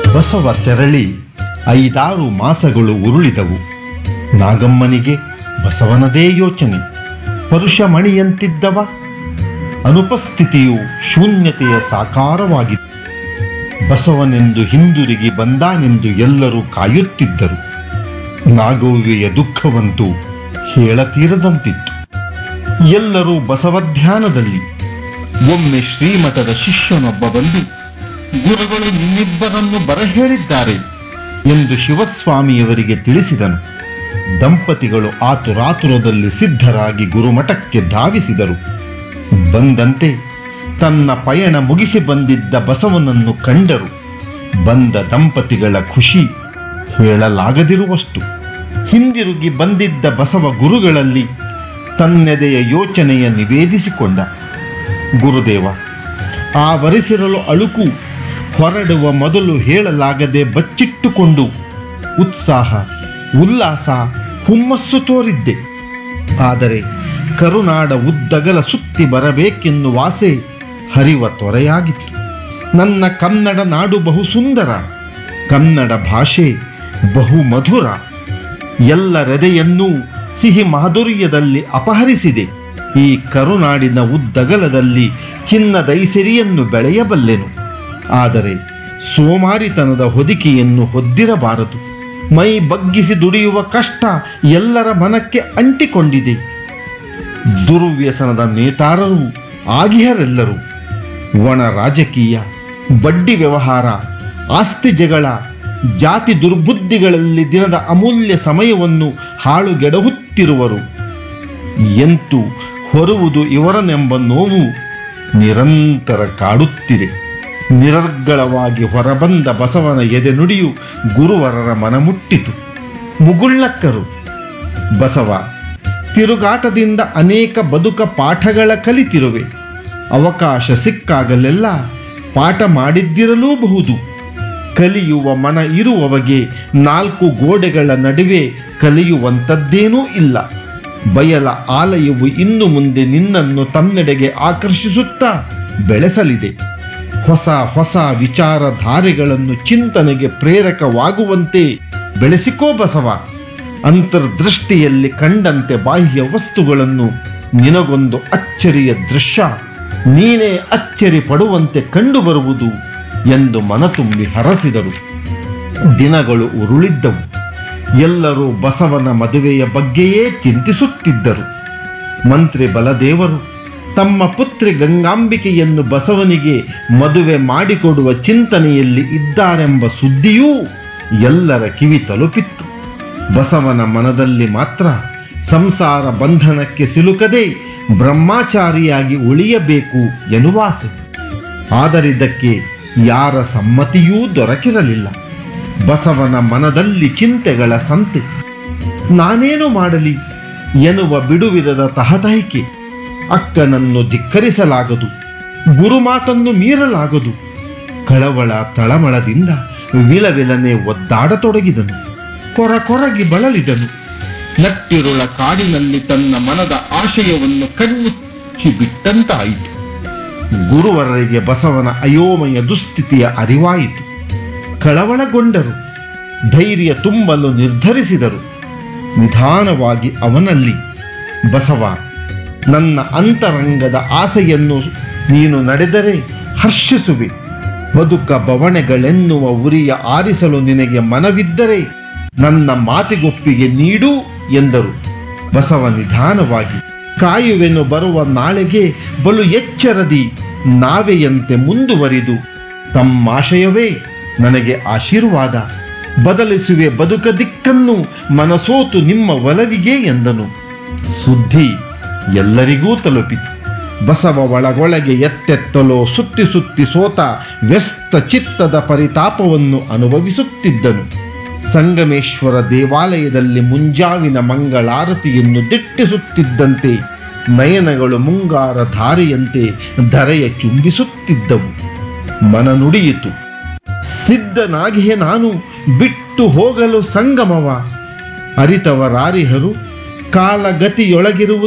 ಬಸವ ತೆರಳಿ ಐದಾರು ಮಾಸಗಳು ಉರುಳಿದವು ನಾಗಮ್ಮನಿಗೆ ಬಸವನದೇ ಯೋಚನೆ ಪರುಷ ಮಣಿಯಂತಿದ್ದವ ಅನುಪಸ್ಥಿತಿಯು ಶೂನ್ಯತೆಯ ಸಾಕಾರವಾಗಿತ್ತು ಬಸವನೆಂದು ಹಿಂದಿರುಗಿ ಬಂದಾನೆಂದು ಎಲ್ಲರೂ ಕಾಯುತ್ತಿದ್ದರು ನಾಗವ್ಯೆಯ ದುಃಖವಂತೂ ಹೇಳತೀರದಂತಿತ್ತು ಎಲ್ಲರೂ ಬಸವಧ್ಯಾನದಲ್ಲಿ ಒಮ್ಮೆ ಶ್ರೀಮಠದ ಶಿಷ್ಯನೊಬ್ಬ ಬಂದು ಗುರುಗಳು ನಿಮ್ಮಿಬ್ಬರನ್ನು ಬರಹೇಳಿದ್ದಾರೆ ಎಂದು ಶಿವಸ್ವಾಮಿಯವರಿಗೆ ತಿಳಿಸಿದನು ದಂಪತಿಗಳು ಆತುರಾತುರದಲ್ಲಿ ಸಿದ್ಧರಾಗಿ ಗುರುಮಠಕ್ಕೆ ಧಾವಿಸಿದರು ಬಂದಂತೆ ತನ್ನ ಪಯಣ ಮುಗಿಸಿ ಬಂದಿದ್ದ ಬಸವನನ್ನು ಕಂಡರು ಬಂದ ದಂಪತಿಗಳ ಖುಷಿ ಹೇಳಲಾಗದಿರುವಷ್ಟು ಹಿಂದಿರುಗಿ ಬಂದಿದ್ದ ಬಸವ ಗುರುಗಳಲ್ಲಿ ತನ್ನೆದೆಯ ಯೋಚನೆಯ ನಿವೇದಿಸಿಕೊಂಡ ಗುರುದೇವ ಆವರಿಸಿರಲು ಅಳುಕು ಹೊರಡುವ ಮೊದಲು ಹೇಳಲಾಗದೆ ಬಚ್ಚಿಟ್ಟುಕೊಂಡು ಉತ್ಸಾಹ ಉಲ್ಲಾಸ ಹುಮ್ಮಸ್ಸು ತೋರಿದ್ದೆ ಆದರೆ ಕರುನಾಡ ಉದ್ದಗಲ ಸುತ್ತಿ ಬರಬೇಕೆನ್ನುವ ಆಸೆ ಹರಿವ ತೊರೆಯಾಗಿತ್ತು ನನ್ನ ಕನ್ನಡ ನಾಡು ಬಹು ಸುಂದರ ಕನ್ನಡ ಭಾಷೆ ಬಹು ಮಧುರ ಎಲ್ಲರೆದೆಯನ್ನೂ ಸಿಹಿ ಮಾಧುರ್ಯದಲ್ಲಿ ಅಪಹರಿಸಿದೆ ಈ ಕರುನಾಡಿನ ಉದ್ದಗಲದಲ್ಲಿ ಚಿನ್ನದೈಸಿರಿಯನ್ನು ಬೆಳೆಯಬಲ್ಲೆನು ಆದರೆ ಸೋಮಾರಿತನದ ಹೊದಿಕೆಯನ್ನು ಹೊದ್ದಿರಬಾರದು ಮೈ ಬಗ್ಗಿಸಿ ದುಡಿಯುವ ಕಷ್ಟ ಎಲ್ಲರ ಮನಕ್ಕೆ ಅಂಟಿಕೊಂಡಿದೆ ದುರ್ವ್ಯಸನದ ನೇತಾರರು ಆಗಿಹರೆಲ್ಲರೂ ಒಣ ರಾಜಕೀಯ ಬಡ್ಡಿ ವ್ಯವಹಾರ ಆಸ್ತಿ ಜಗಳ ಜಾತಿ ದುರ್ಬುದ್ಧಿಗಳಲ್ಲಿ ದಿನದ ಅಮೂಲ್ಯ ಸಮಯವನ್ನು ಹಾಳುಗೆಡಹುತ್ತಿರುವರು ಎಂತು ಹೊರುವುದು ಇವರನೆಂಬ ನೋವು ನಿರಂತರ ಕಾಡುತ್ತಿದೆ ನಿರರ್ಗಳವಾಗಿ ಹೊರಬಂದ ಬಸವನ ಎದೆ ನುಡಿಯು ಗುರುವರರ ಮನಮುಟ್ಟಿತು ಮುಗುಳ್ಳಕ್ಕರು ಬಸವ ತಿರುಗಾಟದಿಂದ ಅನೇಕ ಬದುಕ ಪಾಠಗಳ ಕಲಿತಿರುವೆ ಅವಕಾಶ ಸಿಕ್ಕಾಗಲೆಲ್ಲ ಪಾಠ ಮಾಡಿದ್ದಿರಲೂಬಹುದು ಕಲಿಯುವ ಮನ ಇರುವವಗೆ ನಾಲ್ಕು ಗೋಡೆಗಳ ನಡುವೆ ಕಲಿಯುವಂಥದ್ದೇನೂ ಇಲ್ಲ ಬಯಲ ಆಲಯವು ಇನ್ನು ಮುಂದೆ ನಿನ್ನನ್ನು ತನ್ನೆಡೆಗೆ ಆಕರ್ಷಿಸುತ್ತಾ ಬೆಳೆಸಲಿದೆ ಹೊಸ ಹೊಸ ವಿಚಾರಧಾರೆಗಳನ್ನು ಚಿಂತನೆಗೆ ಪ್ರೇರಕವಾಗುವಂತೆ ಬೆಳೆಸಿಕೋ ಬಸವ ಅಂತರ್ದೃಷ್ಟಿಯಲ್ಲಿ ಕಂಡಂತೆ ಬಾಹ್ಯ ವಸ್ತುಗಳನ್ನು ನಿನಗೊಂದು ಅಚ್ಚರಿಯ ದೃಶ್ಯ ನೀನೇ ಅಚ್ಚರಿ ಪಡುವಂತೆ ಕಂಡುಬರುವುದು ಎಂದು ಮನತುಂಬಿ ಹರಸಿದರು ದಿನಗಳು ಉರುಳಿದ್ದವು ಎಲ್ಲರೂ ಬಸವನ ಮದುವೆಯ ಬಗ್ಗೆಯೇ ಚಿಂತಿಸುತ್ತಿದ್ದರು ಮಂತ್ರಿ ಬಲದೇವರು ತಮ್ಮ ಪುತ್ರಿ ಗಂಗಾಂಬಿಕೆಯನ್ನು ಬಸವನಿಗೆ ಮದುವೆ ಮಾಡಿಕೊಡುವ ಚಿಂತನೆಯಲ್ಲಿ ಇದ್ದಾರೆಂಬ ಸುದ್ದಿಯೂ ಎಲ್ಲರ ಕಿವಿ ತಲುಪಿತ್ತು ಬಸವನ ಮನದಲ್ಲಿ ಮಾತ್ರ ಸಂಸಾರ ಬಂಧನಕ್ಕೆ ಸಿಲುಕದೆ ಬ್ರಹ್ಮಚಾರಿಯಾಗಿ ಉಳಿಯಬೇಕು ಎನ್ನುವಾಸೆ ಆದರಿದ್ದಕ್ಕೆ ಯಾರ ಸಮ್ಮತಿಯೂ ದೊರಕಿರಲಿಲ್ಲ ಬಸವನ ಮನದಲ್ಲಿ ಚಿಂತೆಗಳ ಸಂತೆ ನಾನೇನು ಮಾಡಲಿ ಎನ್ನುವ ಬಿಡುವಿರದ ತಹತಹಿಕೆ ಅಕ್ಕನನ್ನು ಧಿಕ್ಕರಿಸಲಾಗದು ಗುರುಮಾತನ್ನು ಮೀರಲಾಗದು ಕಳವಳ ತಳಮಳದಿಂದ ವಿಲವಿಲನೆ ಒದ್ದಾಡತೊಡಗಿದನು ಕೊರ ಕೊರಗಿ ಬಳಲಿದನು ನಟ್ಟಿರುಳ ಕಾಡಿನಲ್ಲಿ ತನ್ನ ಮನದ ಆಶಯವನ್ನು ಕಣ್ಮುಚ್ಚಿ ಬಿಟ್ಟಂತಾಯಿತು ಗುರುವರರಿಗೆ ಬಸವನ ಅಯೋಮಯ ದುಸ್ಥಿತಿಯ ಅರಿವಾಯಿತು ಕಳವಳಗೊಂಡರು ಧೈರ್ಯ ತುಂಬಲು ನಿರ್ಧರಿಸಿದರು ನಿಧಾನವಾಗಿ ಅವನಲ್ಲಿ ಬಸವ ನನ್ನ ಅಂತರಂಗದ ಆಸೆಯನ್ನು ನೀನು ನಡೆದರೆ ಹರ್ಷಿಸುವೆ ಬದುಕ ಬವಣೆಗಳೆನ್ನುವ ಉರಿಯ ಆರಿಸಲು ನಿನಗೆ ಮನವಿದ್ದರೆ ನನ್ನ ಮಾತಿಗೊಪ್ಪಿಗೆ ನೀಡು ಎಂದರು ಬಸವ ನಿಧಾನವಾಗಿ ಕಾಯುವೆನು ಬರುವ ನಾಳೆಗೆ ಬಲು ಎಚ್ಚರದಿ ನಾವೆಯಂತೆ ಮುಂದುವರಿದು ತಮ್ಮಾಶಯವೇ ನನಗೆ ಆಶೀರ್ವಾದ ಬದಲಿಸುವೆ ಬದುಕ ದಿಕ್ಕನ್ನು ಮನಸೋತು ನಿಮ್ಮ ಒಲವಿಗೆ ಎಂದನು ಸುದ್ದಿ ಎಲ್ಲರಿಗೂ ತಲುಪಿತು ಬಸವ ಒಳಗೊಳಗೆ ಎತ್ತೆತ್ತಲೋ ಸುತ್ತಿ ಸುತ್ತಿ ಸೋತ ವ್ಯಸ್ತ ಚಿತ್ತದ ಪರಿತಾಪವನ್ನು ಅನುಭವಿಸುತ್ತಿದ್ದನು ಸಂಗಮೇಶ್ವರ ದೇವಾಲಯದಲ್ಲಿ ಮುಂಜಾವಿನ ಮಂಗಳಾರತಿಯನ್ನು ದಿಟ್ಟಿಸುತ್ತಿದ್ದಂತೆ ನಯನಗಳು ಮುಂಗಾರ ಧಾರೆಯಂತೆ ಧರೆಯ ಚುಂಬಿಸುತ್ತಿದ್ದವು ಮನ ನುಡಿಯಿತು ಸಿದ್ಧನಾಗಿಯೇ ನಾನು ಬಿಟ್ಟು ಹೋಗಲು ಸಂಗಮವ ಅರಿತವರಾರಿಹರು ಕಾಲಗತಿಯೊಳಗಿರುವುದು